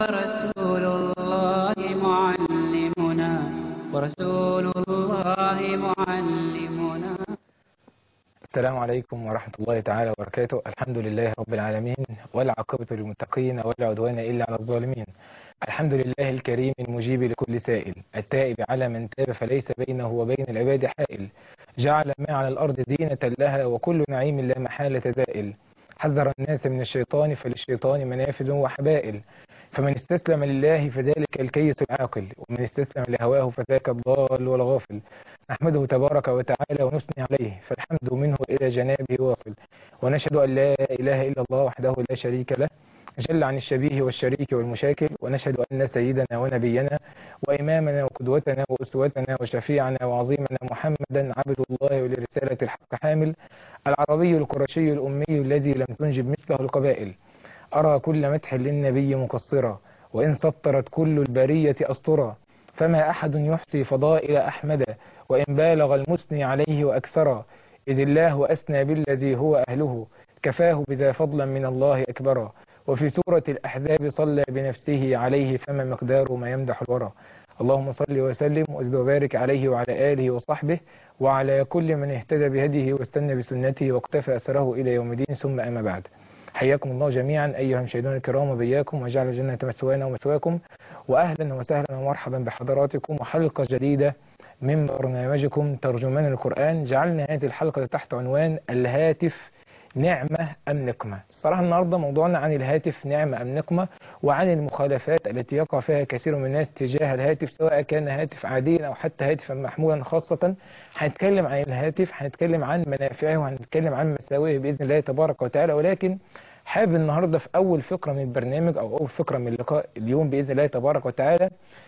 ورسول الله معلمنا ورسول الله معلمنا السلام عليكم ورحمة الله تعالى وبركاته الحمد لله رب العالمين والعاقبة للمتقين ولا عدوان إلا على الظالمين الحمد لله الكريم المجيب لكل سائل التائب على من تاب فليس بينه وبين العباد حائل جعل ما على الأرض زينة لها وكل نعيم لا محالة زائل حذر الناس من الشيطان فللشيطان منافذ وحبائل فمن استسلم لله فذلك الكيس العاقل ومن استسلم لهواه فذاك الضال والغافل نحمده تبارك وتعالى ونثني عليه فالحمد منه إلى جنابه واصل ونشهد أن لا إله إلا الله وحده لا شريك له جل عن الشبيه والشريك والمشاكل ونشهد أن سيدنا ونبينا وإمامنا وقدوتنا وأسوتنا وشفيعنا وعظيمنا محمدا عبد الله ولرسالة الحق حامل العربي القرشي الأمي الذي لم تنجب مثله القبائل أرى كل مدح للنبي مقصرا وإن سطرت كل البرية أسطرا فما أحد يحصي فضائل أحمد وإن بالغ المثني عليه وأكثرا إذ الله أثنى بالذي هو أهله كفاه بذا فضلا من الله أكبرا وفي سورة الأحزاب صلى بنفسه عليه فما مقدار ما يمدح الورى اللهم صل وسلم وازد وبارك عليه وعلى آله وصحبه وعلى كل من اهتدى بهديه واستنى بسنته واقتفى أثره إلى يوم الدين ثم أما بعد حياكم الله جميعا أيها المشاهدون الكرام وبياكم وجعل الجنة مثوانا ومثواكم وأهلا وسهلا ومرحبا بحضراتكم وحلقة جديدة من برنامجكم ترجمان القرآن جعلنا هذه الحلقة تحت عنوان الهاتف نعمة أم نقمة الصراحة النهاردة موضوعنا عن الهاتف نعمة أم نقمة وعن المخالفات التي يقع فيها كثير من الناس تجاه الهاتف سواء كان هاتف عاديا أو حتى هاتفا محمولا خاصة هنتكلم عن الهاتف هنتكلم عن منافعه وهنتكلم عن مساوئه بإذن الله تبارك وتعالى ولكن حابب النهاردة في أول فقرة من البرنامج أو أول فقرة من اللقاء اليوم بإذن الله تبارك وتعالى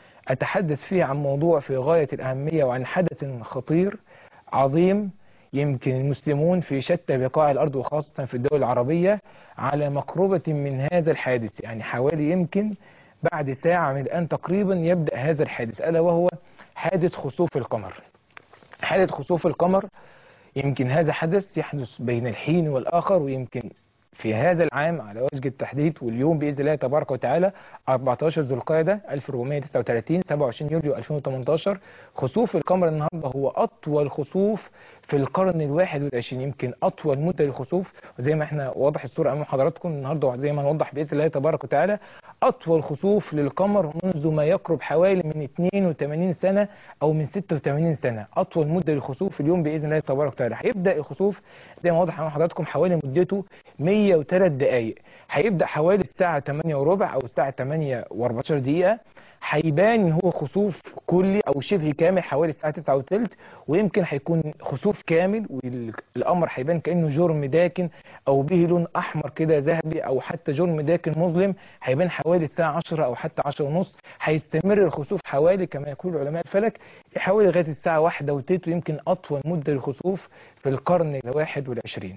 أتحدث فيه عن موضوع في غاية الأهمية وعن حدث خطير عظيم يمكن المسلمون في شتى بقاع الأرض وخاصة في الدول العربية على مقربة من هذا الحادث يعني حوالي يمكن بعد ساعة من الآن تقريبا يبدأ هذا الحادث ألا وهو حادث خسوف القمر حادث خسوف القمر يمكن هذا حدث يحدث بين الحين والآخر ويمكن في هذا العام على وجه التحديد واليوم بإذن الله تبارك وتعالى 14 ذو القعدة 1439 27 يوليو 2018 خسوف القمر النهارده هو أطول خسوف في القرن الواحد والعشرين يمكن أطول مدة للخسوف وزي ما احنا واضح الصورة أمام حضراتكم النهارده زي ما هنوضح بإذن الله تبارك وتعالى أطول خسوف للقمر منذ ما يقرب حوالي من 82 سنة أو من 86 سنة أطول مدة للخسوف اليوم بإذن الله تبارك وتعالى هيبدأ الخسوف زي ما واضح أمام حضراتكم حوالي مدته 103 دقائق هيبدأ حوالي الساعة 8 وربع أو الساعة 8 و14 دقيقة هيبان ان هو خسوف كلي او شبه كامل حوالي الساعه 9 وثلث ويمكن هيكون خسوف كامل والقمر هيبان كانه جرم داكن او به لون احمر كده ذهبي او حتى جرم داكن مظلم هيبان حوالي الساعه 10 او حتى 10 ونص هيستمر الخسوف حوالي كما يقول علماء الفلك حوالي لغايه الساعه 1 وثلث ويمكن اطول مده للخسوف في القرن الواحد والعشرين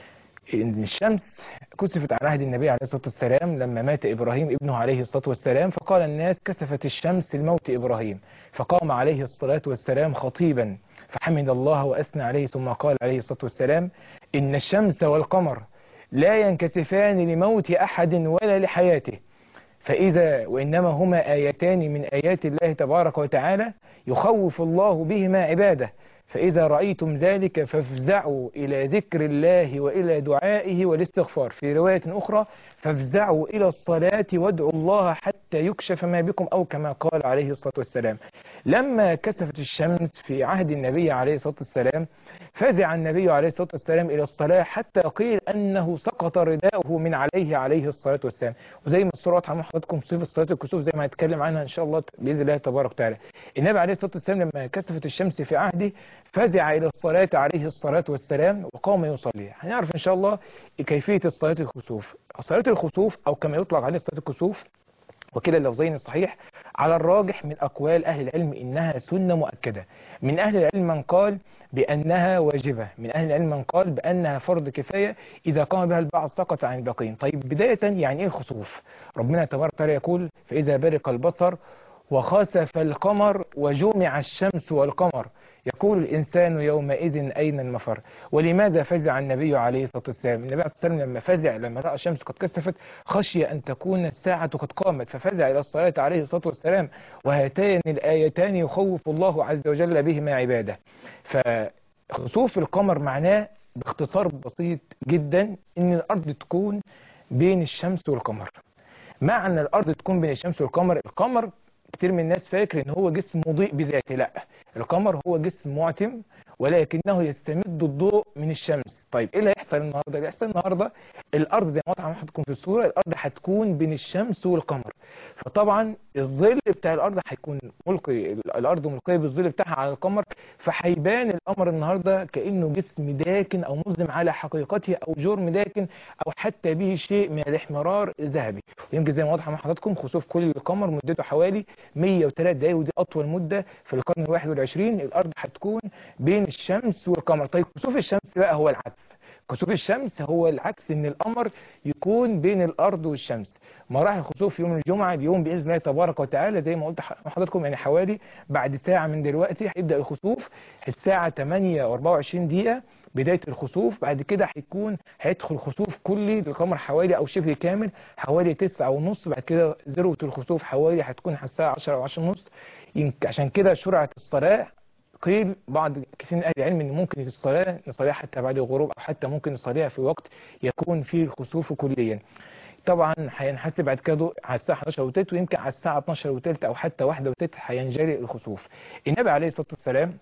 ان الشمس كسفت على عهد النبي عليه الصلاة والسلام لما مات إبراهيم ابنه عليه الصلاة والسلام فقال الناس كسفت الشمس لموت إبراهيم فقام عليه الصلاة والسلام خطيبا فحمد الله وأثنى عليه ثم قال عليه الصلاة والسلام إن الشمس والقمر لا ينكسفان لموت أحد ولا لحياته فإذا وإنما هما آيتان من آيات الله تبارك وتعالى يخوف الله بهما عباده فإذا رأيتم ذلك فافزعوا إلى ذكر الله وإلى دعائه والاستغفار في رواية أخرى فافزعوا إلى الصلاة وادعوا الله حتى يكشف ما بكم أو كما قال عليه الصلاة والسلام لما كسفت الشمس في عهد النبي عليه الصلاة والسلام فزع النبي عليه الصلاة والسلام إلى الصلاة حتى قيل أنه سقط رداؤه من عليه عليه الصلاة والسلام وزي ما الصورة واضحة مع حضراتكم صفة صلاة الكسوف زي ما هنتكلم عنها إن شاء الله بإذن الله تبارك وتعالى النبي عليه الصلاة والسلام لما كسفت الشمس في عهده فزع إلى الصلاة عليه الصلاة والسلام وقام يصلي هنعرف إن شاء الله كيفية الصلاة الخسوف صلاة الخسوف أو كما يطلق عليه صلاة الكسوف وكلا اللفظين الصحيح على الراجح من أقوال أهل العلم إنها سنة مؤكدة من أهل العلم من قال بأنها واجبة من أهل العلم من قال بأنها فرض كفاية إذا قام بها البعض سقط عن الباقين طيب بداية يعني إيه الخسوف ربنا تبارك وتعالى يقول فإذا برق البصر وخسف القمر وجمع الشمس والقمر يقول الإنسان يومئذ أين المفر ولماذا فزع النبي عليه الصلاة والسلام النبي عليه الصلاة والسلام لما فزع لما رأى الشمس قد كسفت خشي أن تكون الساعة قد قامت ففزع إلى الصلاة عليه الصلاة والسلام وهاتان الآيتان يخوف الله عز وجل بهما عباده فخسوف القمر معناه باختصار بسيط جدا ان الارض تكون بين الشمس والقمر معنى الارض تكون بين الشمس والقمر القمر كتير من الناس فاكر ان هو جسم مضيء بذاته لا القمر هو جسم معتم ولكنه يستمد الضوء من الشمس طيب ايه اللي هيحصل النهارده اللي هيحصل النهارده الارض زي ما واضحه حضراتكم في الصوره الارض هتكون بين الشمس والقمر فطبعا الظل بتاع الارض هيكون ملقي الارض ملقيه بالظل بتاعها على القمر فهيبان القمر النهارده كانه جسم داكن او مظلم على حقيقته او جرم داكن او حتى به شيء من الاحمرار الذهبي يمكن زي ما واضحه مع حضراتكم خسوف كل القمر مدته حوالي 103 دقائق ودي اطول مده في القرن ال 21 الارض هتكون بين الشمس والقمر طيب خسوف الشمس بقى هو العكس كسوف الشمس هو العكس ان القمر يكون بين الارض والشمس مراحل خسوف يوم الجمعه اليوم باذن الله تبارك وتعالى زي ما قلت لحضراتكم يعني حوالي بعد ساعه من دلوقتي هيبدا الخسوف الساعه 8 و24 دقيقه بدايه الخسوف بعد كده هيكون هيدخل خسوف كلي للقمر حوالي او شبه كامل حوالي 9 ونص بعد كده ذروه الخسوف حوالي هتكون الساعه 10 او 10 ونص عشان كده شرعت الصلاه قيل بعض كثير من اهل العلم ان ممكن الصلاه نصليها حتى بعد الغروب او حتى ممكن نصليها في وقت يكون فيه الخسوف كليا طبعا هينحسب بعد كده على الساعه 11 وتلت ويمكن على الساعه 12 وتلت او حتى 1 وتلت هينجلي الخسوف النبي عليه الصلاه والسلام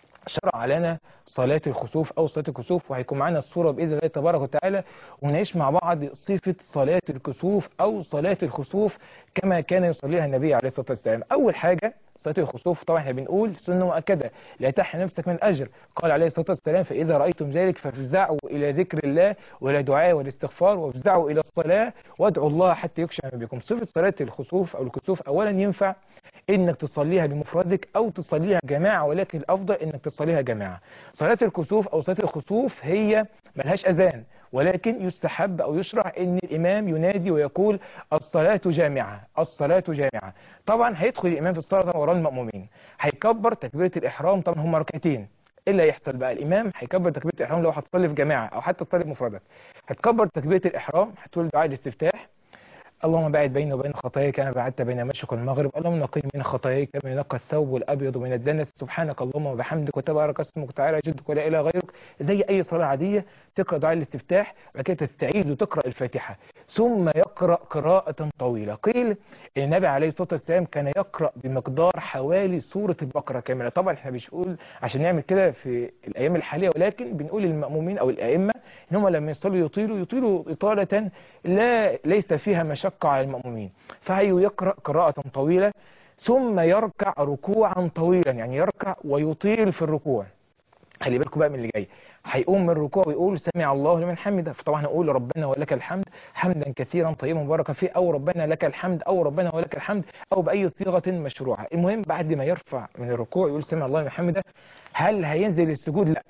شرع لنا صلاة الخسوف أو صلاة الكسوف وهيكون معانا الصورة بإذن الله تبارك وتعالى ونعيش مع بعض صفة صلاة الكسوف أو صلاة الخسوف كما كان يصليها النبي عليه الصلاة والسلام أول حاجة صلاة الخسوف طبعا احنا بنقول سنة مؤكدة لا تحرم نفسك من الأجر قال عليه الصلاة والسلام فإذا رأيتم ذلك فافزعوا إلى ذكر الله وإلى دعاء والاستغفار وافزعوا إلى الصلاة وادعوا الله حتى يكشف بكم صفة صلاة الخسوف أو الكسوف أولا ينفع انك تصليها بمفردك او تصليها جماعة ولكن الافضل انك تصليها جماعة صلاة الكسوف او صلاة الخسوف هي ملهاش اذان ولكن يستحب او يشرع ان الامام ينادي ويقول الصلاة جامعة الصلاة جامعة طبعا هيدخل الامام في الصلاة وراء المأمومين هيكبر تكبيرة الاحرام طبعا هم ركعتين ايه اللي هيحصل بقى الامام هيكبر تكبيرة الاحرام لو هتصلي في جماعة او حتى تصلي بمفردك هتكبر تكبيرة الاحرام هتقول دعاء الاستفتاح اللهم باعد بيني وبين خطاياي كما بعدت بين المشرق والمغرب اللهم نقيني من خطاياي كما ينقى الثوب الابيض من الدنس سبحانك اللهم وبحمدك وتبارك اسمك وتعالى جدك ولا اله غيرك زي اي صلاه عاديه تقرا دعاء الاستفتاح بعد كده تستعيذ وتقرا الفاتحه ثم يقرا قراءه طويله قيل النبي عليه الصلاه والسلام كان يقرا بمقدار حوالي سوره البقره كامله طبعا احنا مش بنقول عشان نعمل كده في الايام الحاليه ولكن بنقول للمامومين او الائمه ان هم لما يصلوا يطيلوا يطيلوا اطاله لا ليس فيها مشقه على المامومين فهي يقرا قراءه طويله ثم يركع ركوعا طويلا يعني يركع ويطيل في الركوع خلي بالكم بقى من اللي جاي هيقوم من الركوع ويقول سمع الله لمن حمده فطبعا نقول ربنا ولك الحمد حمدا كثيرا طيبا مباركا فيه او ربنا لك الحمد او ربنا ولك الحمد او باي صيغه مشروعه المهم بعد ما يرفع من الركوع يقول سمع الله لمن حمده هل هينزل السجود لا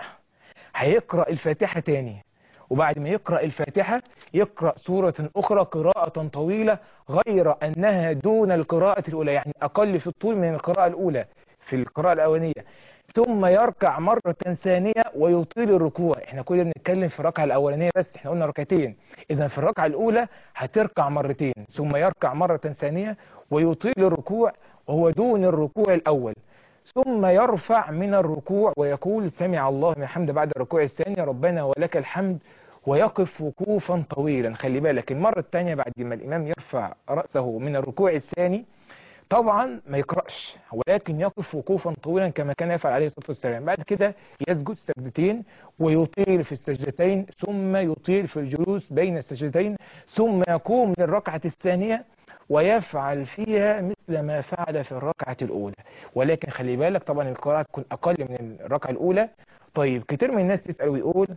هيقرا الفاتحه تاني وبعد ما يقرأ الفاتحة يقرأ سورة أخرى قراءة طويلة غير أنها دون القراءة الأولى يعني أقل في الطول من القراءة الأولى في القراءة الأولانية ثم يركع مرة ثانية ويطيل الركوع احنا كنا بنتكلم في الركعة الأولانية بس احنا قلنا ركعتين إذا في الركعة الأولى هتركع مرتين ثم يركع مرة ثانية ويطيل الركوع وهو دون الركوع الأول ثم يرفع من الركوع ويقول سمع الله من حمد بعد الركوع الثاني ربنا ولك الحمد ويقف وقوفا طويلا خلي بالك المرة الثانية بعد ما الإمام يرفع رأسه من الركوع الثاني طبعا ما يقرأش ولكن يقف وقوفا طويلا كما كان يفعل عليه الصلاة والسلام بعد كده يسجد سجدتين ويطيل في السجدتين ثم يطيل في الجلوس بين السجدتين ثم يقوم للركعة الثانية ويفعل فيها مثل ما فعل في الركعة الأولى ولكن خلي بالك طبعا القراءة تكون أقل من الركعة الأولى طيب كتير من الناس تسأل ويقول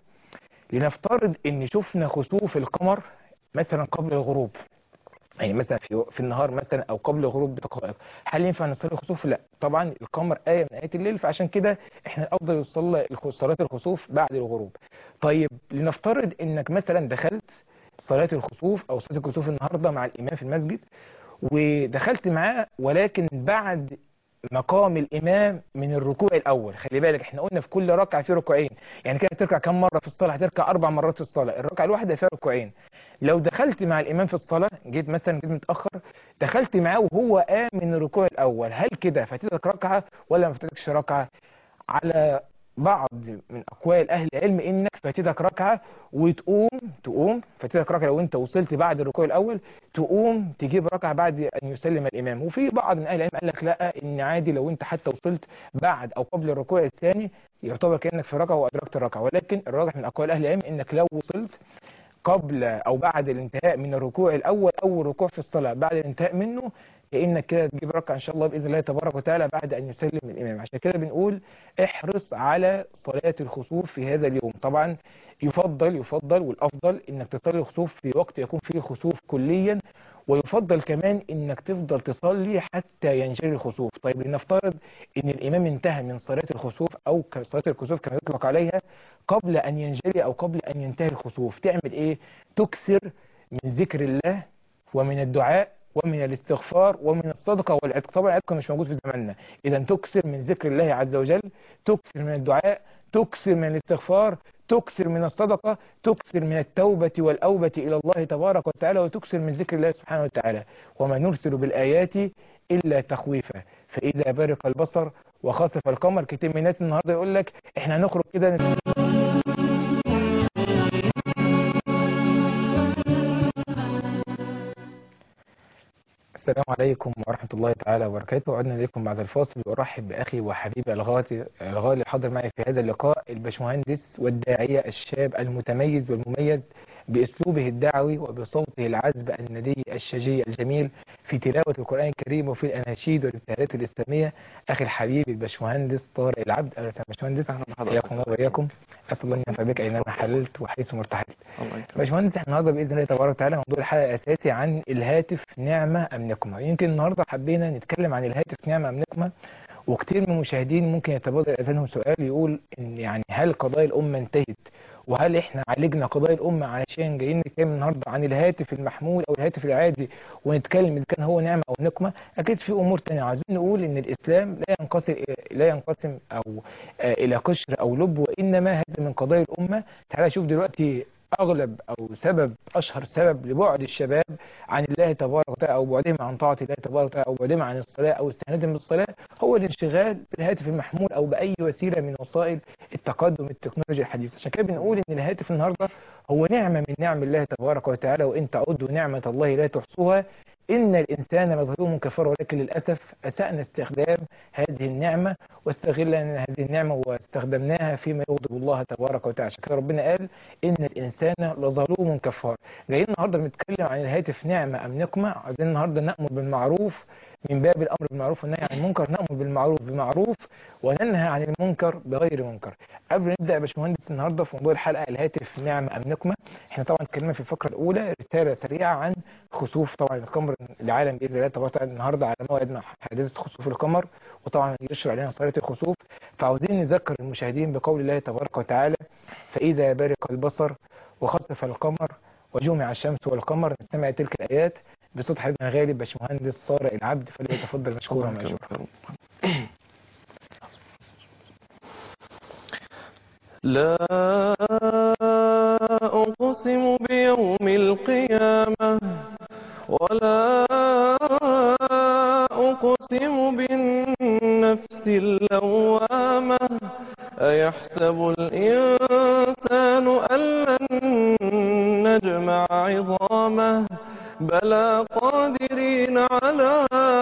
لنفترض ان شفنا خسوف القمر مثلا قبل الغروب يعني مثلا في في النهار مثلا او قبل الغروب بدقائق هل ينفع نصلي الخسوف لا طبعا القمر ايه من ايات الليل فعشان كده احنا الافضل يصلي صلاه الخسوف بعد الغروب طيب لنفترض انك مثلا دخلت صلاه الخسوف او صلاه الكسوف النهارده مع الامام في المسجد ودخلت معاه ولكن بعد مقام الامام من الركوع الاول خلي بالك احنا قلنا في كل ركعه في ركوعين يعني كده هتركع كم مره في الصلاه هتركع اربع مرات في الصلاه الركعه الواحده فيها ركوعين لو دخلت مع الامام في الصلاه جيت مثلا جيت متاخر دخلت معاه وهو قام من الركوع الاول هل كده فاتتك ركعه ولا ما فاتتكش ركعه على بعض من اقوال اهل العلم انك فاتتك ركعه وتقوم تقوم فاتتك ركعه لو انت وصلت بعد الركوع الاول تقوم تجيب ركعه بعد ان يسلم الامام وفي بعض من اهل العلم قال لك لا ان عادي لو انت حتى وصلت بعد او قبل الركوع الثاني يعتبر كانك في ركعه وادركت الركعه ولكن الراجح من اقوال اهل العلم انك لو وصلت قبل او بعد الانتهاء من الركوع الاول او الركوع في الصلاه بعد الانتهاء منه كانك كده تجيب ركعه ان شاء الله باذن الله تبارك وتعالى بعد ان يسلم الامام عشان كده بنقول احرص على صلاه الخسوف في هذا اليوم طبعا يفضل يفضل والافضل انك تصلي الخسوف في وقت يكون فيه خسوف كليا ويفضل كمان انك تفضل تصلي حتى ينجلي الخسوف طيب لنفترض ان الامام انتهى من صلاه الخسوف او صلاه الكسوف كما يطلق عليها قبل ان ينجلي او قبل ان ينتهي الخسوف تعمل ايه تكثر من ذكر الله ومن الدعاء ومن الاستغفار ومن الصدقه والعتق طبعا العتق مش موجود في زماننا اذا تكثر من ذكر الله عز وجل تكثر من الدعاء تكثر من الاستغفار تكثر من الصدقة تكثر من التوبة والأوبة إلى الله تبارك وتعالى وتكثر من ذكر الله سبحانه وتعالى وما نرسل بالآيات إلا تخويفا فإذا برق البصر وخسف القمر كتير من الناس النهارده يقول لك احنا هنخرج كده السلام عليكم ورحمة الله تعالى وبركاته عدنا إليكم بعد الفاصل وأرحب بأخي وحبيبي الغالي الغالي الحاضر معي في هذا اللقاء الباشمهندس والداعية الشاب المتميز والمميز بأسلوبه الدعوي وبصوته العذب الندي الشجي الجميل في تلاوة القرآن الكريم وفي الأناشيد والابتهالات الإسلامية أخي الحبيب الباشمهندس طارق العبد أهلا وسهلا باشمهندس أهلا بحضرتك. حياكم الله وإياكم أسأل الله أن ينفع بك أينما حللت وحيث مرتحلت الله يكرمك باشمهندس احنا النهارده باذن الله تبارك وتعالى موضوع الحلقه الاساسي عن الهاتف نعمه ام نقمه يمكن النهارده حبينا نتكلم عن الهاتف نعمه ام نقمه وكتير من المشاهدين ممكن يتبادر اذهانهم سؤال يقول ان يعني هل قضايا الامه انتهت وهل احنا عالجنا قضايا الامه علشان جايين نتكلم النهارده عن الهاتف المحمول او الهاتف العادي ونتكلم اذا كان هو نعمه او نقمه اكيد في امور تانية عايزين نقول ان الاسلام لا ينقسم لا ينقسم او آه، الى قشر او لب وانما هذا من قضايا الامه تعالى شوف دلوقتي اغلب او سبب اشهر سبب لبعد الشباب عن الله تبارك وتعالى او بعدهم عن طاعه الله تبارك وتعالى او بعدهم عن الصلاه او استهانتهم بالصلاه هو الانشغال بالهاتف المحمول او باي وسيله من وسائل التقدم التكنولوجي الحديث عشان كده بنقول ان الهاتف النهارده هو نعمه من نعم الله تبارك وتعالى وان تعدوا نعمه الله لا تحصوها إن الإنسان لظلوم كفر ولكن للأسف أسأنا استخدام هذه النعمة واستغلنا هذه النعمة واستخدمناها فيما يغضب الله تبارك وتعالى عشان كده ربنا قال إن الإنسان لظلوم كفار جايين النهاردة بنتكلم عن الهاتف نعمة أم نقمة عايزين النهاردة نأمر بالمعروف من باب الأمر بالمعروف والنهي عن المنكر نأمر بالمعروف بمعروف وننهى عن المنكر بغير منكر قبل ما نبدأ يا باشمهندس النهاردة في موضوع الحلقة الهاتف نعمة أم نقمة احنا طبعا اتكلمنا في الفقرة الأولى رسالة سريعة عن خسوف طبعا القمر العالم باذن الله تبارك وتعالى النهارده على موعد مع حادثه خسوف القمر وطبعا يشرع علينا صلاه الخسوف فعاوزين نذكر المشاهدين بقول الله تبارك وتعالى فاذا برق البصر وخسف القمر وجمع الشمس والقمر نستمع تلك الايات بصوت حبيبنا غالب باشمهندس طارق العبد فليتفضل مشكورا الله ماجورا يكرمك. لا أقسم بيوم القيامة ولا أقسم بالنفس اللوامة أيحسب الإنسان أن لن نجمع عظامه بلى قادرين على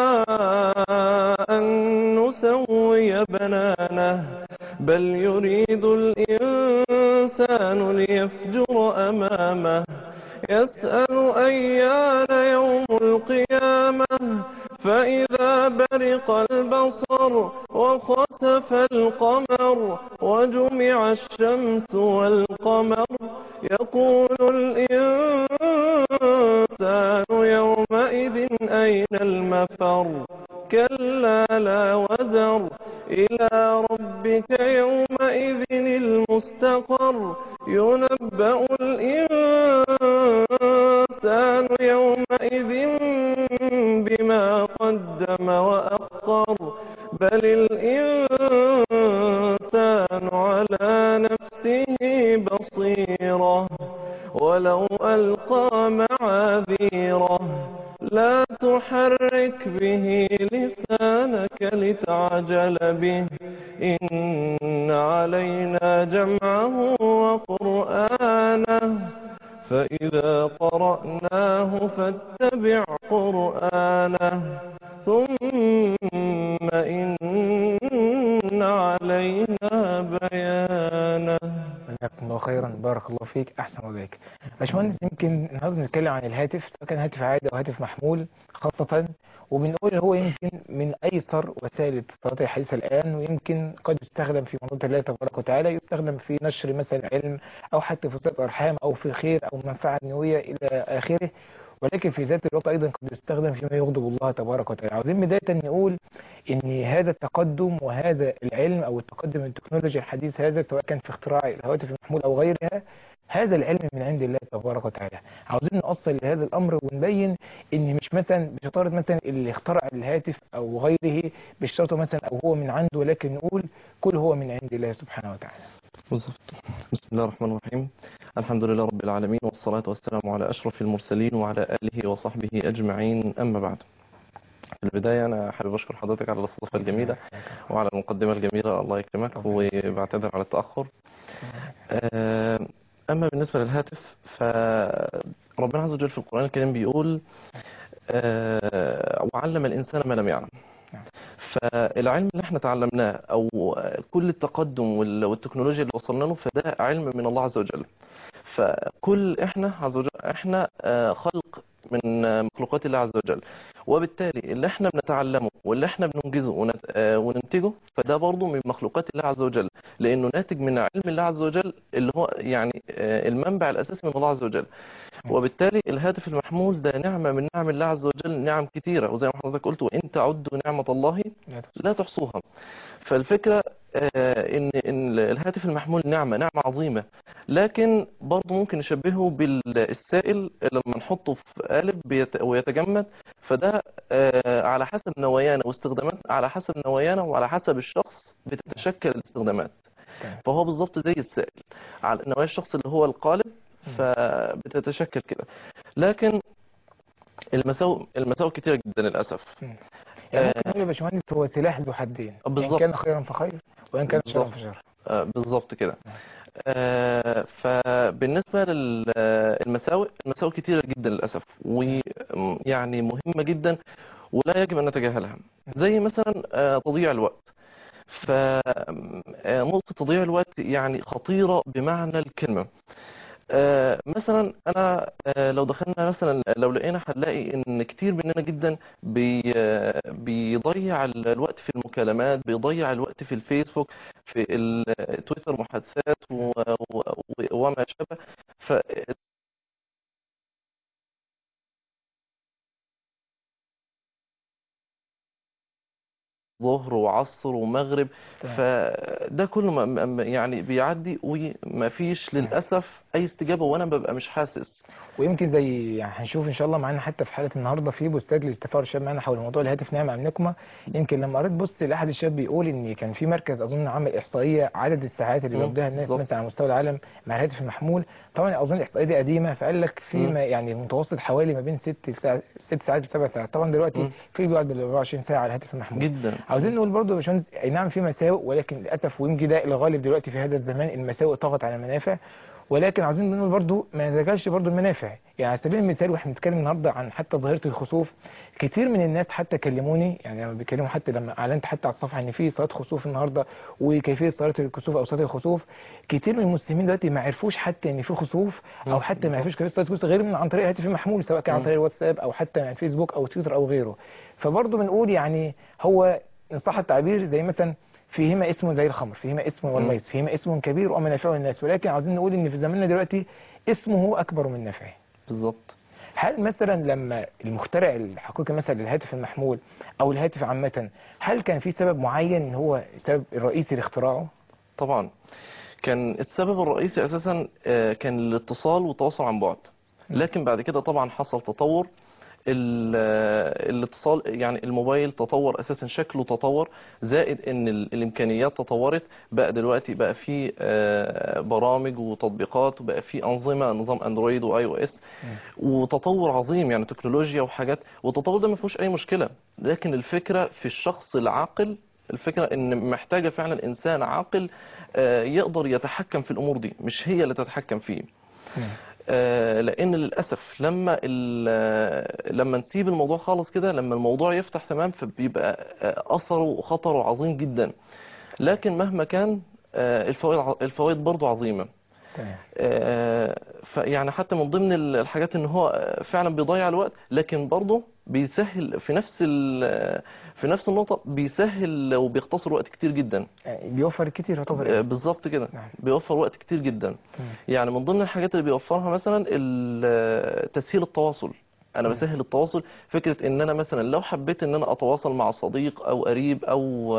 أن نسوي بنانه بل يريد الإنسان ليفجر أمامه يسأل أيان يوم القيامة فإذا برق البصر وخسف القمر وجمع الشمس والقمر يقول الإنسان يومئذ أين المفر كلا لا وزر إلى ربك يومئذ المستقر ينبأ الإنسان يومئذ بما قدم وأخر بل الإنسان على نفسه بصيرة ولو ألقى معاذيره لا تحرك به لسانك لتعجل به إن علينا جمعه وقرآنه فإذا قرأناه فاتبع قرآنه ثم إن علينا بيانه جزاكم الله خيرا بارك الله فيك احسن وجهك باشمهندس يمكن النهارده نتكلم عن الهاتف سواء كان هاتف عادي او هاتف محمول خاصة وبنقول هو يمكن من ايسر وسائل الاتصالات الحديثة الان ويمكن قد يستخدم في مرضات الله تبارك وتعالى يستخدم في نشر مثلا علم او حتى في صلة ارحام او في خير او منفعة دنيوية الى اخره ولكن في ذات الوقت ايضا قد يستخدم فيما يغضب الله تبارك وتعالى عاوزين بداية نقول ان هذا التقدم وهذا العلم او التقدم التكنولوجي الحديث هذا سواء كان في اختراع الهواتف المحمول او غيرها هذا العلم من عند الله تبارك وتعالى عاوزين نوصل لهذا الامر ونبين ان مش مثلا بشطاره مثلا اللي اخترع الهاتف او غيره بشطارته مثلا او هو من عنده ولكن نقول كل هو من عند الله سبحانه وتعالى بالظبط بسم الله الرحمن الرحيم الحمد لله رب العالمين والصلاة والسلام على أشرف المرسلين وعلى آله وصحبه أجمعين أما بعد في البداية أنا حابب أشكر حضرتك على الاستضافة الجميلة وعلى المقدمة الجميلة الله يكرمك وبعتذر على التأخر آه، أما بالنسبة للهاتف فربنا عز وجل في القرآن الكريم بيقول آه، وعلم الإنسان ما لم يعلم فالعلم اللي احنا تعلمناه او كل التقدم وال- والتكنولوجيا اللي وصلنا له فده علم من الله عز وجل فكل احنا عز وجل احنا آه، خلق من آه، مخلوقات الله عز وجل وبالتالي اللي احنا بنتعلمه واللي احنا بننجزه ونت- آه، وننتجه فده برضه من مخلوقات الله عز وجل لانه ناتج من علم الله عز وجل اللي هو يعني آه، المنبع الاساسي من الله عز وجل وبالتالي الهاتف المحمول ده نعمة من نعم الله عز وجل نعم كثيرة وزي ما حضرتك قلت وإن تعدوا نعمة الله لا تحصوها فالفكرة آه، إن إن الهاتف المحمول نعمة نعمة عظيمة لكن برضه ممكن نشبهه بالسائل لما نحطه في قالب بيت- ويتجمد فده آه، على حسب نوايانا واستخدامات على حسب نوايانا وعلى حسب الشخص بتتشكل الاستخدامات تمام. فهو بالظبط زي السائل على نوايا الشخص اللي هو القالب فبتتشكل كده لكن المساوئ المساوئ كتيرة جدا للأسف يعني ممكن نقول يا باشمهندس هو سلاح ذو حدين ان بالظبط. كان خيرا فخير وان كان شرا بالظبط. فشر آه، بالظبط كده آه، فبالنسبة للمساوئ المساوئ كتيرة جدا للأسف ويعني مهمة جدا ولا يجب أن نتجاهلها زي مثلا آه، تضييع الوقت فنقطة تضييع الوقت يعني خطيرة بمعنى الكلمة آه، مثلا انا آه، لو دخلنا مثلا لو لقينا هنلاقي ان كتير مننا جدا بي آه، بيضيع ال- الوقت في المكالمات بيضيع الوقت في الفيسبوك في التويتر محادثات و- و- و- وما شابه ف ظهر وعصر ومغرب تمام. فده كله ما- ما- يعني بيعدي وما فيش للأسف أي استجابة وأنا ببقى مش حاسس ويمكن زي يعني هنشوف ان شاء الله معانا حتى في حلقه النهارده في بوستات لاستفسار الشباب معانا حول موضوع الهاتف نعمه ام نقمه يمكن لما قريت بوست لاحد الشباب بيقول ان كان في مركز اظن عمل احصائيه عدد الساعات اللي مم، بيقضيها الناس بالظبط. مثلا على مستوى العالم مع الهاتف المحمول طبعا اظن الاحصائيه دي قديمه فقال لك في مم. ما يعني متوسط حوالي ما بين ست ساعات ست ساعات لسبع ساعات طبعا دلوقتي مم. في بيقعد بال 24 ساعه على الهاتف المحمول جدا عاوزين نقول برضه يا باشمهندس اي نعم في مساوئ ولكن للاسف ويمكن ده الغالب دلوقتي في هذا الزمان المساوئ طغت على المنافع ولكن عاوزين نقول برضه ما نتجاهلش برضه المنافع يعني على سبيل المثال واحنا بنتكلم النهارده عن حتى ظاهره الخسوف كتير من الناس حتى كلموني يعني لما بيكلموا حتى لما اعلنت حتى على الصفحه ان في صلاه خسوف النهارده وكيفيه صلاه الكسوف او صلاه الخسوف كتير من المسلمين دلوقتي ما عرفوش حتى ان في خسوف او مم. حتى ما عرفوش كيفيه صلاه الكسوف غير من عن طريق الهاتف المحمول سواء كان عن مم. طريق الواتساب او حتى من فيسبوك او تويتر او غيره فبرضه بنقول يعني هو ان صح التعبير زي مثلا فيهما اسم زي الخمر فيهما اسم والميس فيهما اسم كبير ومنافع للناس ولكن عاوزين نقول ان في زماننا دلوقتي اسمه اكبر من نفعه بالظبط هل مثلا لما المخترع الحقيقي مثلا للهاتف المحمول او الهاتف عامه هل كان في سبب معين ان هو السبب الرئيسي لاختراعه طبعا كان السبب الرئيسي اساسا آه، كان الاتصال والتواصل عن بعد لكن بعد كده طبعا حصل تطور ال- الاتصال يعني الموبايل تطور اساسا شكله تطور زائد ان ال- الامكانيات تطورت بقى دلوقتي بقى في آه، برامج وتطبيقات وبقى في انظمه نظام اندرويد واي او اس وتطور عظيم يعني تكنولوجيا وحاجات والتطور ده ما فيهوش اي مشكله لكن الفكره في الشخص العاقل الفكره ان محتاجه فعلا انسان عاقل آه، يقدر يتحكم في الامور دي مش هي اللي تتحكم فيه نعم. آه، لان للاسف لما ال- لما نسيب الموضوع خالص كده لما الموضوع يفتح تمام فبيبقى آه، اثره وخطره عظيم جدا لكن مهما كان آه، الفوائد ع- الفوائد برضه عظيمه تمام آه، فيعني حتى من ضمن ال- الحاجات ان هو آه، فعلا بيضيع الوقت لكن برضه بيسهل في نفس ال- في نفس النقطة بيسهل وبيختصر وقت كتير جدا يعني بيوفر كتير يعتبر آه، بالظبط كده نعم. بيوفر وقت كتير جدا تمام. يعني من ضمن الحاجات اللي بيوفرها مثلا ال- تسهيل التواصل انا مم. بسهل التواصل فكرة ان انا مثلا لو حبيت ان انا اتواصل مع صديق او قريب او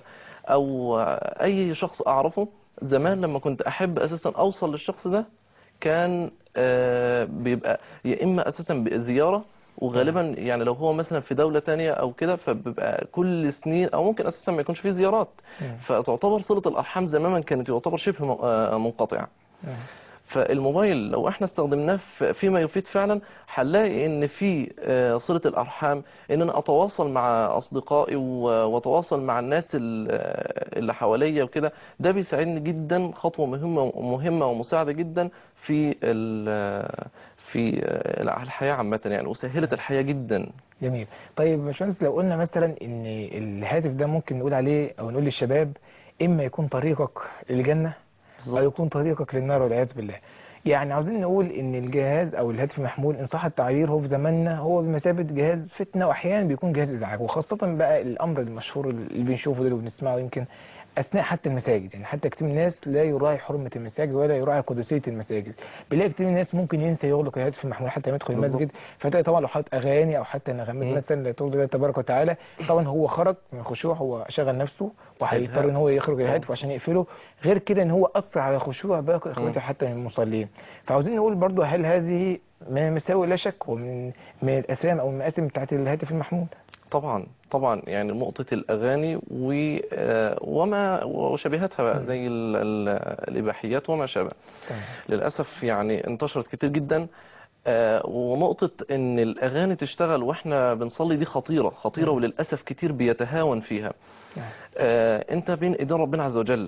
او اي شخص اعرفه زمان لما كنت احب اساسا اوصل للشخص ده كان آه، بيبقى يا اما اساسا بزيارة وغالبا يعني لو هو مثلا في دولة تانية او كده فبيبقى كل سنين او ممكن اساسا ما يكونش فيه زيارات مم. فتعتبر صلة الارحام زماما كانت يعتبر شبه م- آه، منقطعة نعم. فالموبايل لو احنا استخدمناه في- فيما يفيد فعلا هنلاقي ان في آه، صلة الارحام ان انا اتواصل مع اصدقائي و- واتواصل مع الناس ال- آه، اللي حواليا وكده ده بيساعدني جدا خطوة مهمة مهمة ومساعدة جدا في ال- في آه، الحياة عامة يعني وسهلت الحياة جدا جميل طيب يا باشمهندس لو قلنا مثلا ان الهاتف ده ممكن نقول عليه او نقول للشباب اما يكون طريقك للجنة او بالظبط يكون طريقك للنار والعياذ بالله يعني عاوزين نقول ان الجهاز او الهاتف المحمول ان صح التعبير هو في زماننا هو بمثابه جهاز فتنه واحيانا بيكون جهاز ازعاج وخاصه بقى الامر المشهور اللي بنشوفه ده وبنسمعه يمكن اثناء حتى المساجد يعني حتى كتير من الناس لا يراعي حرمه المساجد ولا يراعي قدسيه المساجد بنلاقي كتير من الناس ممكن ينسى يغلق الهاتف المحمول حتى لما يدخل بالظبط. المسجد فتلاقي طبعا لو حاطط اغاني او حتى نغمات مم. مثلا لا ترضي الله تبارك وتعالى طبعا هو خرج من الخشوع هو شغل نفسه وهيضطر ان هو يخرج الهاتف عشان يقفله غير كده ان هو اثر على خشوع باقي اخواته حتى من المصلين فعاوزين نقول برضو هل هذه من مساوئ لا شك ومن من الاثام او المآثم بتاعت الهاتف المحمول طبعا طبعا يعني نقطة الأغاني و آه، وما وشبيهاتها بقى زي ال- ال- الإباحيات وما شابه تمام للأسف يعني انتشرت كتير جدا آه، ونقطة إن الأغاني تشتغل وإحنا بنصلي دي خطيرة خطيرة مم. وللأسف كتير بيتهاون فيها نعم. آه، أنت بين إيدين ربنا عز وجل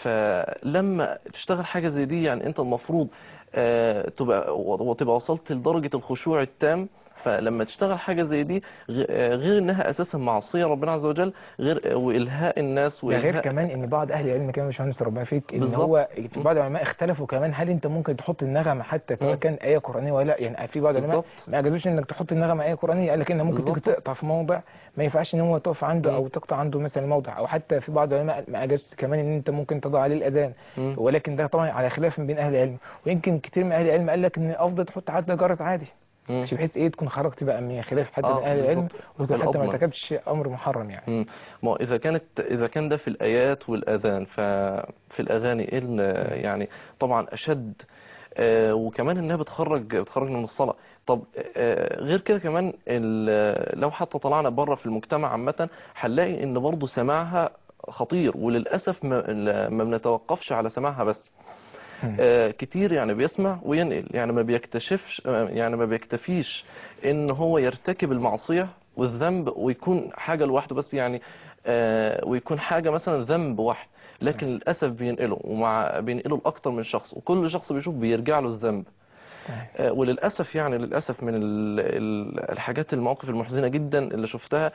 فلما تشتغل حاجة زي دي يعني أنت المفروض آه، تبقى وتبقى وصلت لدرجة الخشوع التام فلما تشتغل حاجة زي دي غ- آه، غير انها اساسا معصية ربنا عز وجل غير والهاء الناس ده غير والهاء كمان ان بعض اهل العلم كمان مش مهندس ربنا فيك ان بالظبط. هو في بعض العلماء اختلفوا كمان هل انت ممكن تحط النغمه حتى سواء مم. كان ايه قرانيه ولا لا يعني في بعض العلماء بالظبط. ما اجازوش انك تحط النغمه ايه قرانيه قال لك انها ممكن تيجي بالظبط. تقطع في موضع ما ينفعش ان هو تقف عنده مم. او تقطع عنده مثلا موضع او حتى في بعض العلماء ما اجاز كمان ان انت ممكن تضع عليه الاذان مم. ولكن ده طبعا على خلاف من بين اهل العلم ويمكن كتير من اهل العلم قال لك ان افضل تحط حتى جرس عادي مم. مش بحيث ايه تكون خرجت بقى من خلاف حتى آه، من اهل العلم بالظبط. وتكون حتى ما الأضمن. ارتكبتش امر محرم يعني مم. ما هو اذا كانت اذا كان ده في الايات والاذان ففي الاغاني ايه ال- يعني طبعا اشد آه، وكمان انها بتخرج بتخرج من الصلاه طب آه، غير كده كمان ال- لو حتى طلعنا بره في المجتمع عامه هنلاقي ان برضه سماعها خطير وللاسف ما ما بنتوقفش على سماعها بس مم. آه، كتير يعني بيسمع وينقل يعني ما بيكتشفش آه، يعني ما بيكتفيش ان هو يرتكب المعصية والذنب ويكون حاجة لوحده بس يعني آه، ويكون حاجة مثلا ذنب واحد لكن للأسف بينقله ومع بينقله لأكتر من شخص وكل شخص بيشوف بيرجع له الذنب تمام. آه، وللأسف يعني للأسف من ال- ال- الحاجات المواقف المحزنة جدا اللي شفتها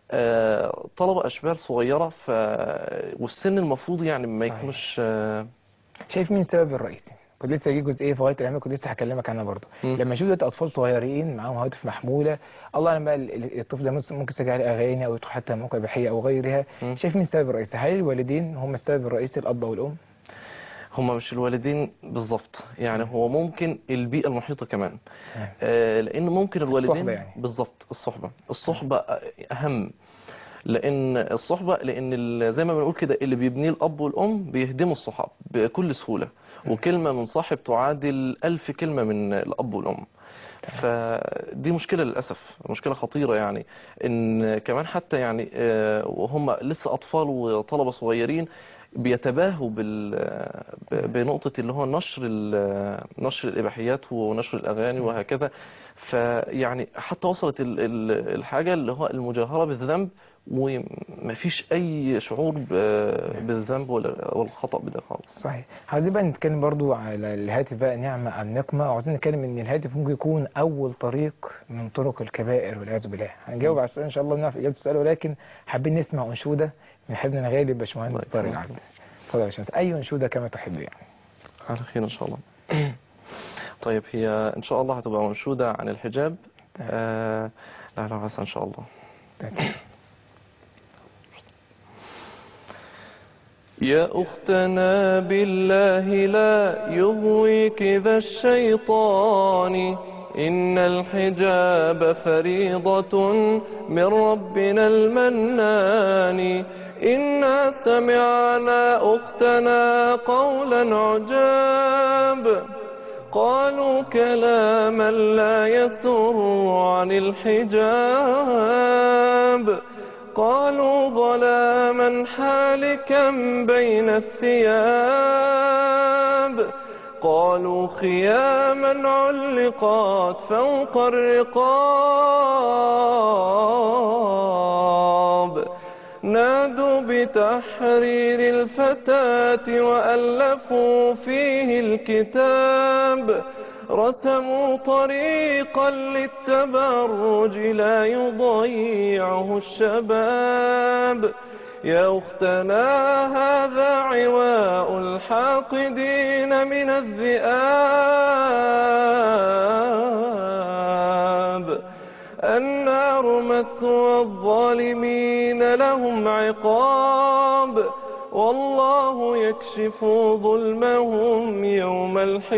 آه، طلبة أشبال صغيرة ف والسن المفروض يعني ما صحيح. يكونش آه، شايف مين السبب الرئيسي كنت لسه جه جزئيه في غايه الاهميه كنت لسه هكلمك عنها برضه مم. لما اشوف دلوقتي اطفال صغيرين معاهم هواتف محموله الله اعلم بقى ال- ال- الطفل ده ممكن ممكن يسجل عليه اغاني او يدخل حتى مواقع اباحيه او غيرها مم. شايف مين السبب الرئيسي هل الوالدين هم السبب الرئيسي الاب او الام هما مش الوالدين بالظبط يعني هو ممكن البيئة المحيطة كمان تمام. آه، لأن ممكن الوالدين الصحبة يعني. بالظبط الصحبة الصحبة أهم لأن الصحبة لأن ال- زي ما بنقول كده اللي بيبنيه الأب والأم بيهدموا الصحاب بكل سهولة وكلمة من صاحب تعادل ألف كلمة من الأب والأم فدي مشكلة للأسف مشكلة خطيرة يعني إن كمان حتى يعني آه، وهم لسه أطفال وطلبة صغيرين بيتباهوا بال ب- بنقطة اللي هو نشر ال- نشر الإباحيات ونشر الأغاني وهكذا فيعني حتى وصلت ال- ال- الحاجة اللي هو المجاهرة بالذنب ومفيش أي شعور ب- بالذنب ولا والخطأ بده خالص صحيح عايزين بقى نتكلم برضو على الهاتف بقى نعمة أم نقمة وعايزين نتكلم إن الهاتف ممكن يكون أول طريق من طرق الكبائر والعياذ بالله هنجاوب على السؤال إن شاء الله ونعرف إجابة السؤال ولكن حابين نسمع أنشودة من حبنا الغالي باشمهندس الله طارق يكرمك. العبد اتفضل يا باشمهندس أي أنشودة كما تحب يعني على خير إن شاء الله طيب هي إن شاء الله هتبقى منشودة عن الحجاب آه لا لا عسى إن شاء الله يا أختنا بالله لا يغويك ذا الشيطان إن الحجاب فريضة من ربنا المنان إنا سمعنا أختنا قولا عجاب قالوا كلاما لا يسر عن الحجاب قالوا ظلاما حالكا بين الثياب قالوا خياما علقات فوق الرقاب نادوا بتحرير الفتاة وألفوا فيه الكتاب رسموا طريقا للتبرج لا يضيعه الشباب يا أختنا هذا عواء الحاقدين من الذئاب النار مثوى الظالمين لهم عقاب والله يكشف ظلمهم يوم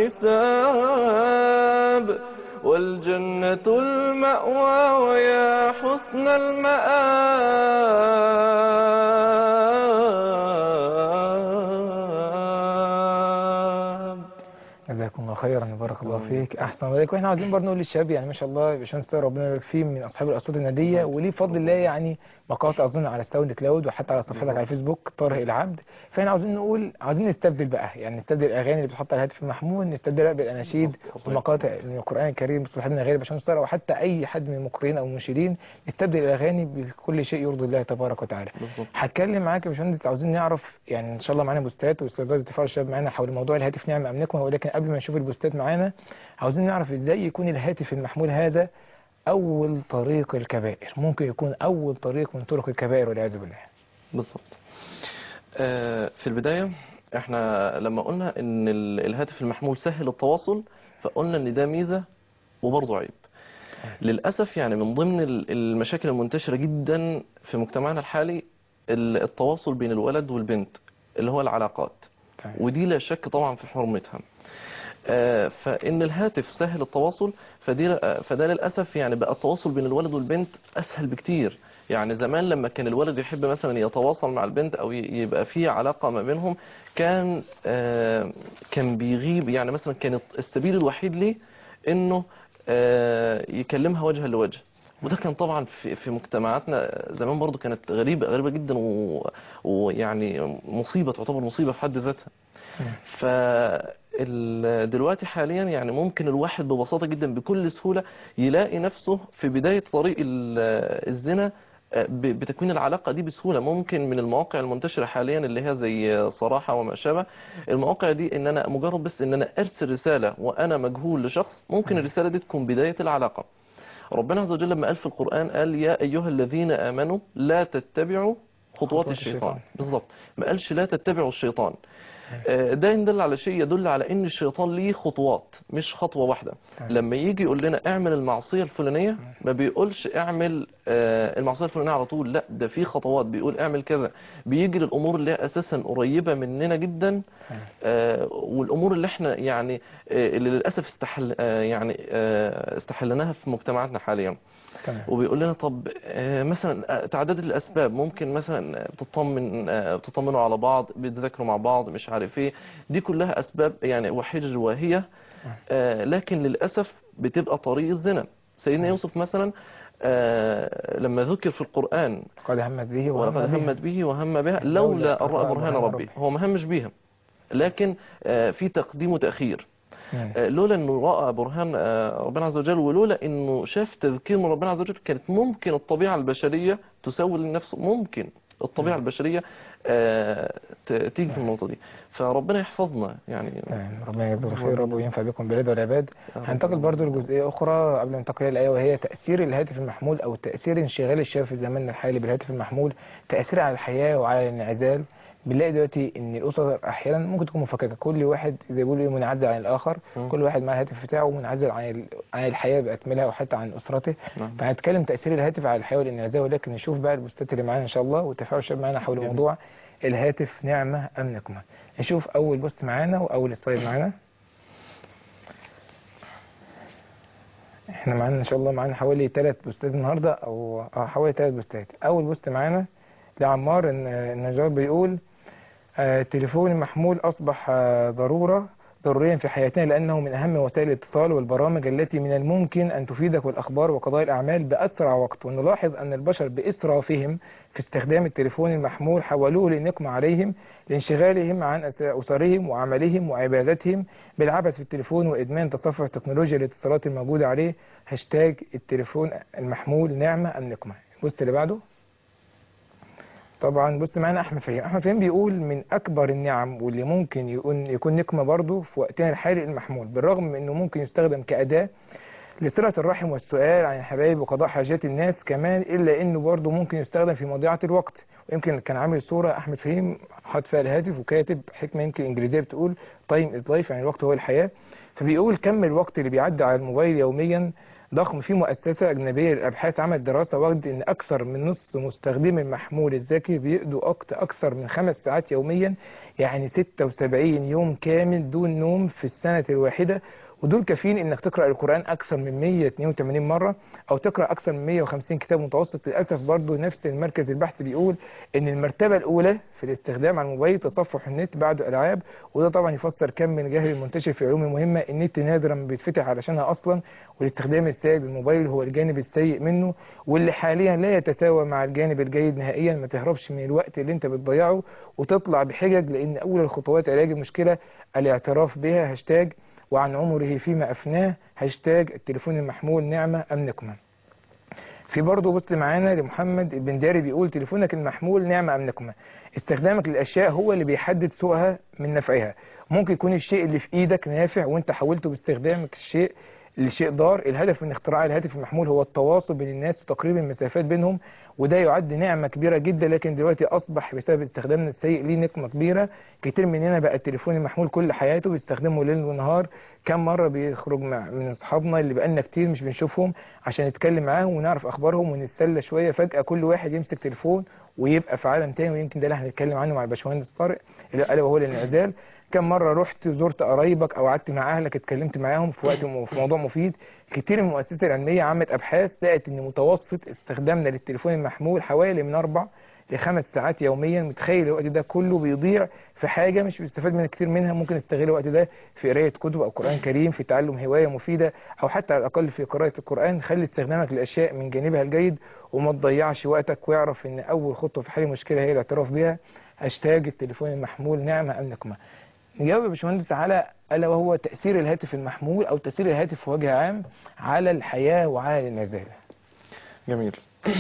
الحساب والجنة المأوى ويا حسن المآب جزاكم الله خيرا بارك الله الله فيك احسن عليك واحنا عايزين برضه نقول للشباب يعني ما شاء الله باشمهندس طارق ربنا يبارك فيه من اصحاب الاصوات الناديه وليه بفضل الله يعني مقاطع اظن على ساوند كلاود وحتى على صفحتك على الفيسبوك طارق العبد فاحنا عاوزين نقول عاوزين نستبدل بقى يعني نستبدل الاغاني اللي بتحط على الهاتف المحمول نستبدلها بالاناشيد بالظبط. ومقاطع من القران الكريم بصحابنا غير باشمهندس طارق وحتى اي حد من المقرئين او المنشدين نستبدل الاغاني بكل شيء يرضي الله تبارك وتعالى بالظبط هتكلم معاك يا باشمهندس عاوزين نعرف يعني ان شاء الله معانا بوستات واستعداد تفاعل الشباب معانا حول موضوع الهاتف نعمه ام نقمه ولكن قبل ما نشوف البوستات معانا عاوزين نعرف ازاي يكون الهاتف المحمول هذا اول طريق الكبائر ممكن يكون اول طريق من طرق الكبائر والعياذ بالله بالظبط آه، في البداية احنا لما قلنا ان ال- الهاتف المحمول سهل التواصل فقلنا ان ده ميزة وبرضه عيب للأسف يعني من ضمن ال- المشاكل المنتشرة جدا في مجتمعنا الحالي ال- التواصل بين الولد والبنت اللي هو العلاقات تمام. ودي لا شك طبعا في حرمتها آه، فإن الهاتف سهل التواصل فدي آه، فده للأسف يعني بقى التواصل بين الولد والبنت أسهل بكتير يعني زمان لما كان الولد يحب مثلا يتواصل مع البنت أو ي- يبقى في علاقة ما بينهم كان آه، كان بيغيب يعني مثلا كان السبيل الوحيد ليه إنه آه، يكلمها وجها لوجه وده كان طبعا في في مجتمعاتنا زمان برضو كانت غريبة غريبة جدا و- ويعني مصيبة تعتبر مصيبة في حد ذاتها ف ال- دلوقتي حاليا يعني ممكن الواحد ببساطة جدا بكل سهولة يلاقي نفسه في بداية طريق ال- الزنا آه، ب- بتكوين العلاقة دي بسهولة ممكن من المواقع المنتشرة حاليا اللي هي زي صراحة وما شابه المواقع دي ان انا مجرد بس ان انا ارسل رسالة وانا مجهول لشخص ممكن الرسالة دي تكون بداية العلاقة ربنا عز وجل لما قال في القرآن قال يا أيها الذين آمنوا لا تتبعوا خطوات خطوات الشيطان الشيطان. بالظبط ما قالش لا تتبعوا الشيطان آه، ده يدل على شيء يدل على ان الشيطان ليه خطوات مش خطوة واحدة تمام. لما يجي يقول لنا اعمل المعصية الفلانية ما بيقولش اعمل آه، المعصية الفلانية على طول لا ده في خطوات بيقول اعمل كذا بيجي للامور اللي هي اساسا قريبة مننا جدا آه، والامور اللي احنا يعني آه، اللي للاسف استحل آه، يعني آه، استحلناها في مجتمعاتنا حاليا تمام وبيقول لنا طب آه، مثلا آه، تعدد الاسباب ممكن مثلا آه، بتطمن آه، بتطمنوا على بعض بتذاكروا مع بعض مش عارف ايه دي كلها اسباب يعني وحجج واهيه آه، لكن للاسف بتبقى طريق الزنا سيدنا يوسف مثلا آه، لما ذكر في القرآن قد همت به وهم ولقد به. همت به وهم بها لولا لولا أن رأى رأى برهان برهان ربي ربي. هو ما همش بيها لكن آه، في تقديم وتأخير مم. آه، لولا انه راى برهان آه، ربنا عز وجل ولولا انه شاف تذكير من ربنا عز وجل كانت ممكن الطبيعه البشريه تسول لنفسه ممكن الطبيعه البشريه آه، ت- تيجي في النقطه دي فربنا يحفظنا يعني تمام ربنا يجزاك خير رب وينفع بكم بالرضا والعباد يا رب. هننتقل برضو لجزئيه اخرى قبل ما ننتقل الى الايه وهي تاثير الهاتف المحمول او تاثير انشغال الشباب في زماننا الحالي بالهاتف المحمول تاثير على الحياه وعلى الانعزال بنلاقي دلوقتي ان الاسر احيانا ممكن تكون مفككه كل واحد زي ما بيقولوا إيه منعزل عن الاخر مم. كل واحد مع الهاتف بتاعه منعزل عن ال- عن الحياه باكملها وحتى عن اسرته نعم. فهنتكلم تاثير الهاتف على الحياه والانعزال ولكن نشوف بقى البوستات اللي معانا ان شاء الله وتفاعل الشباب معانا حول جميل. موضوع الهاتف نعمه ام نقمه نشوف اول بوست معانا واول سلايد معانا احنا معانا ان شاء الله معانا حوالي ثلاث بوستات النهارده او اه حوالي ثلاث بوستات اول بوست معانا لعمار الن- النجار بيقول آه، التليفون المحمول اصبح آه، ضروره ضروريا في حياتنا لانه من اهم وسائل الاتصال والبرامج التي من الممكن ان تفيدك بالاخبار وقضاء الاعمال باسرع وقت ونلاحظ ان البشر باسرافهم في استخدام التليفون المحمول حولوه للنقمه عليهم لانشغالهم عن أس- اسرهم وعملهم وعبادتهم بالعبث في التليفون وادمان تصفح تكنولوجيا الاتصالات الموجوده عليه هاشتاج التليفون المحمول نعمه ام نقمه البوست اللي بعده طبعا بص معانا احمد فهيم احمد فهيم بيقول من اكبر النعم واللي ممكن يكون يكون نقمه برضه في وقتنا الحالي المحمول بالرغم من انه ممكن يستخدم كاداه لصله الرحم والسؤال عن الحبايب وقضاء حاجات الناس كمان الا انه برضه ممكن يستخدم في مضيعه الوقت ويمكن كان عامل صوره احمد فهيم حاط فيها الهاتف وكاتب حكمه يمكن انجليزيه بتقول تايم از لايف يعني الوقت هو الحياه فبيقول كم الوقت اللي بيعدي على الموبايل يوميا ضخم في مؤسسة أجنبية للأبحاث عملت دراسة وجد إن أكثر من نص مستخدمي المحمول الذكي بيقضوا أكت- أكثر من خمس ساعات يوميا يعني 76 يوم كامل دون نوم في السنة الواحدة ودول كافيين انك تقرا القران اكثر من 182 مره او تقرا اكثر من 150 كتاب متوسط للاسف برضو نفس المركز البحث بيقول ان المرتبه الاولى في الاستخدام على الموبايل تصفح النت بعد الالعاب وده طبعا يفسر كم الجهل المنتشر في علوم مهمه النت نادرا ما بيتفتح علشانها اصلا والاستخدام السيء للموبايل هو الجانب السيء منه واللي حاليا لا يتساوى مع الجانب الجيد نهائيا ما تهربش من الوقت اللي انت بتضيعه وتطلع بحجج لان اول الخطوات علاج المشكله الاعتراف بها هاشتاج وعن عمره فيما أفناه هاشتاج التليفون المحمول نعمة أم نقمة في برضه بص معانا لمحمد البنداري بيقول تليفونك المحمول نعمة أم نقمة استخدامك للأشياء هو اللي بيحدد سوءها من نفعها ممكن يكون الشيء اللي في إيدك نافع وأنت حولته باستخدامك الشيء لشيء ضار الهدف من اختراع الهاتف المحمول هو التواصل بين الناس وتقريب المسافات بينهم وده يعد نعمة كبيرة جدا لكن دلوقتي أصبح بسبب استخدامنا السيء ليه نقمة كبيرة كتير مننا بقى التليفون المحمول كل حياته بيستخدمه ليل ونهار كم مرة بيخرج مع من أصحابنا اللي بقالنا كتير مش بنشوفهم عشان نتكلم معاهم ونعرف أخبارهم ونتسلى شوية فجأة كل واحد يمسك تليفون ويبقى في عالم تاني ويمكن ده اللي احنا هنتكلم عنه مع الباشمهندس طارق اللي ألا وهو الانعزال كم مرة رحت زرت قرايبك أو قعدت مع أهلك اتكلمت معاهم في وقت في موضوع مفيد كتير من المؤسسات العلمية عملت أبحاث لقت إن متوسط استخدامنا للتليفون المحمول حوالي من أربع لخمس ساعات يوميا متخيل الوقت ده كله بيضيع في حاجة مش بيستفاد منها كتير منها ممكن نستغل الوقت ده في قراية كتب أو قرآن كريم في تعلم هواية مفيدة أو حتى على الأقل في قراءة القرآن خلي استخدامك للأشياء من جانبها الجيد وما تضيعش وقتك واعرف إن أول خطوة في حل المشكلة هي الاعتراف بها هاشتاج التليفون المحمول نعمة أم نقمة نجاوب يا باشمهندس على الا وهو تاثير الهاتف المحمول او تاثير الهاتف في وجه عام على الحياه وعلى الانعزال جميل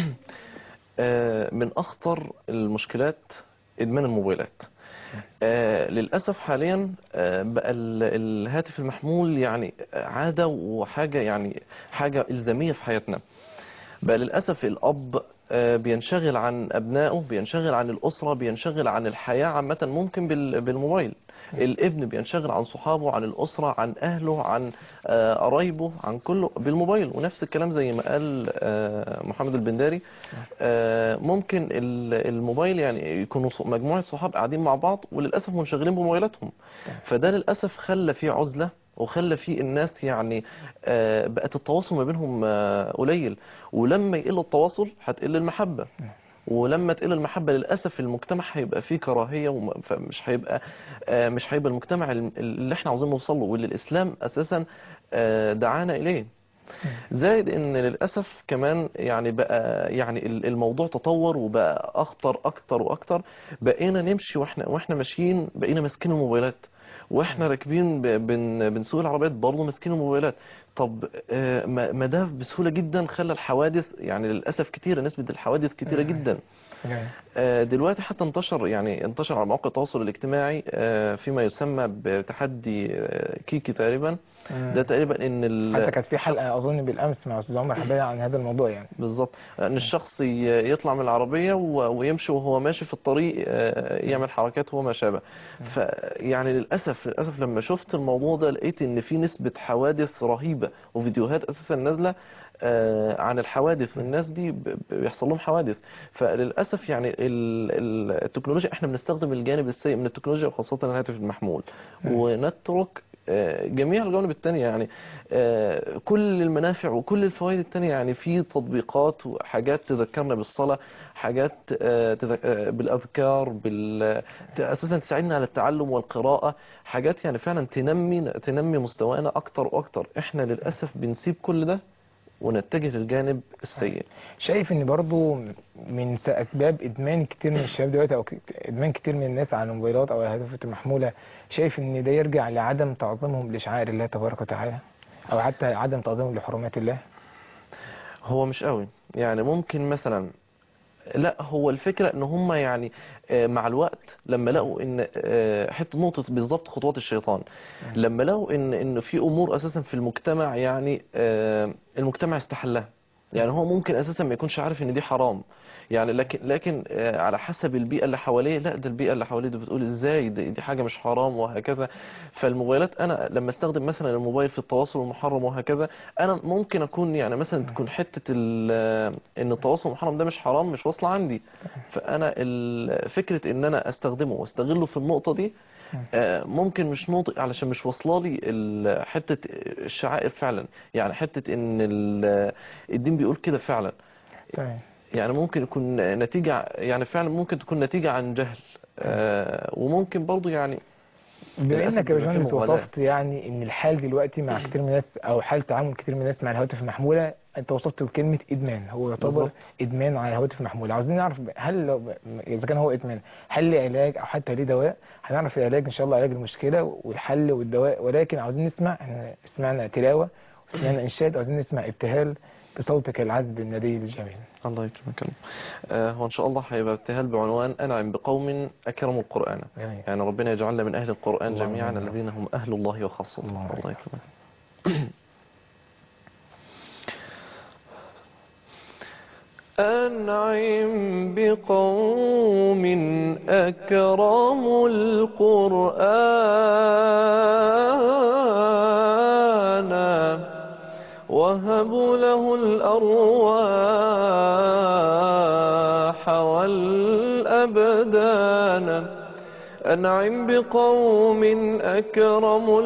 آه، من أخطر المشكلات إدمان الموبايلات آه، للأسف حاليا آه، بقى ال- الهاتف المحمول يعني عادة وحاجة يعني حاجة إلزامية في حياتنا بقى للأسف الأب آه، بينشغل عن أبنائه بينشغل عن الأسرة بينشغل عن الحياة عامة ممكن بال- بالموبايل الابن بينشغل عن صحابه عن الأسرة عن أهله عن آه، قرايبه عن كله بالموبايل ونفس الكلام زي ما قال آه، محمد البنداري آه، ممكن ال- الموبايل يعني يكونوا ص- مجموعة صحاب قاعدين مع بعض وللأسف منشغلين بموبايلاتهم فده للأسف خلى فيه عزلة وخلى فيه الناس يعني آه، بقت التواصل ما بينهم آه، قليل ولما يقل التواصل هتقل المحبة ولما تقل المحبة للأسف المجتمع هيبقى فيه كراهية وم- فمش هيبقى آه، مش هيبقى المجتمع الم- اللي احنا عاوزين نوصل له واللي الإسلام أساسا آه، دعانا إليه زائد ان للاسف كمان يعني بقى يعني ال- الموضوع تطور وبقى اخطر اكتر واكتر بقينا نمشي واحنا واحنا ماشيين بقينا ماسكين الموبايلات واحنا راكبين ب- بن بنسوق العربيات برضه ماسكين الموبايلات طب آه، ما ما ده بسهوله جدا خلى الحوادث يعني للاسف كتيره نسبه الحوادث كتيره مم. جدا جميل. آه، دلوقتي حتى انتشر يعني انتشر على مواقع التواصل الاجتماعي آه، فيما يسمى بتحدي آه، كيكي تقريبا مم. ده تقريبا ان ال- حتى كانت في حلقة أظن بالأمس مع أستاذ عمر حباية عن هذا الموضوع يعني بالظبط ان الشخص ي- يطلع من العربيه و- ويمشي وهو ماشي في الطريق آه، يعمل حركات وما شابه فيعني للاسف للاسف لما شفت الموضوع ده لقيت ان في نسبه حوادث رهيبه وفيديوهات اساسا نازله آه، عن الحوادث الناس دي ب- ب- بيحصل لهم حوادث فللاسف يعني ال- ال- التكنولوجيا احنا بنستخدم الجانب السيء من التكنولوجيا وخاصه الهاتف المحمول مم. ونترك آه، جميع الجوانب التانية يعني آه، كل المنافع وكل الفوائد التانية يعني في تطبيقات وحاجات تذكرنا بالصلاة حاجات آه، تذك- آه، بالأذكار بال... ت- أساسا تساعدنا على التعلم والقراءة حاجات يعني فعلا تنمي تنمي مستوانا أكتر وأكتر إحنا للأسف بنسيب كل ده ونتجه للجانب السيء شايف ان برضو من س- اسباب ادمان كتير من الشباب دلوقتي او ك- ادمان كتير من الناس على الموبايلات او الهاتفات المحموله شايف ان ده يرجع لعدم تعظيمهم لشعائر الله تبارك وتعالى او حتى عدم تعظيمهم لحرمات الله هو مش قوي يعني ممكن مثلا لا هو الفكرة ان هم يعني آه، مع الوقت لما لقوا ان آه، حتة نقطة بالظبط خطوات الشيطان لما لقوا ان ان في امور اساسا في المجتمع يعني آه، المجتمع استحلها يعني هو ممكن اساسا ما يكونش عارف ان دي حرام يعني لكن لكن آه، على حسب البيئة اللي حواليه لا ده البيئة اللي حواليه دي بتقول ازاي دي, دي حاجة مش حرام وهكذا فالموبايلات انا لما استخدم مثلا الموبايل في التواصل المحرم وهكذا انا ممكن اكون يعني مثلا تكون حتة ال- ان التواصل المحرم ده مش حرام مش واصلة عندي فانا ال- فكرة ان انا استخدمه واستغله في النقطة دي آه، ممكن مش نقطة علشان مش واصله لي ال- حتة الشعائر فعلا يعني حتة ان ال- الدين بيقول كده فعلا تمام يعني ممكن يكون نتيجة يعني فعلا ممكن تكون نتيجة عن جهل آه، وممكن برضو يعني بما للأسف انك يا بيبقى في باشمهندس مغالاة. وصفت يعني ان الحال دلوقتي مع كتير من الناس او حال تعامل كتير من الناس مع الهواتف المحموله انت وصفت بكلمه ادمان هو يعتبر بالظبط. ادمان على الهواتف المحموله عاوزين نعرف هل لو اذا كان هو ادمان هل ليه علاج او حتى ليه دواء هنعرف العلاج ان شاء الله علاج المشكله والحل والدواء ولكن عاوزين نسمع احنا سمعنا تلاوه وسمعنا انشاد عاوزين نسمع ابتهال بصوتك العذب الندي الجميل الله يكرمك آه، هو ان شاء الله هيبقى ابتهال بعنوان انعم بقوم اكرموا القرآن جميل يعني ربنا يجعلنا من اهل القرآن اللهم جميعا آمين. الذين هم اهل الله وخاصته اللهم آمين. الله يكرمك أنعم بقوم أكرموا القرآن وهبوا له الأرواح والأبدان أنعم بقوم أكرموا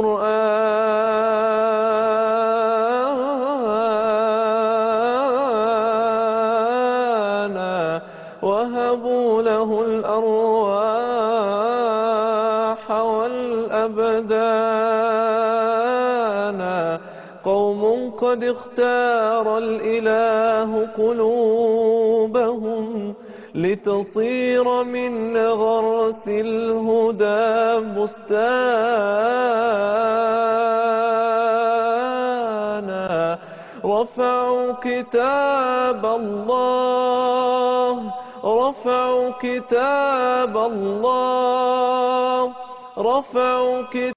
القرآن وهبوا له الأرواح والأبدان قوم قد اختار الإله قلوبهم لتصير من غرس الهدى بستانا رفعوا كتاب الله رفعوا كتاب الله رفعوا كتاب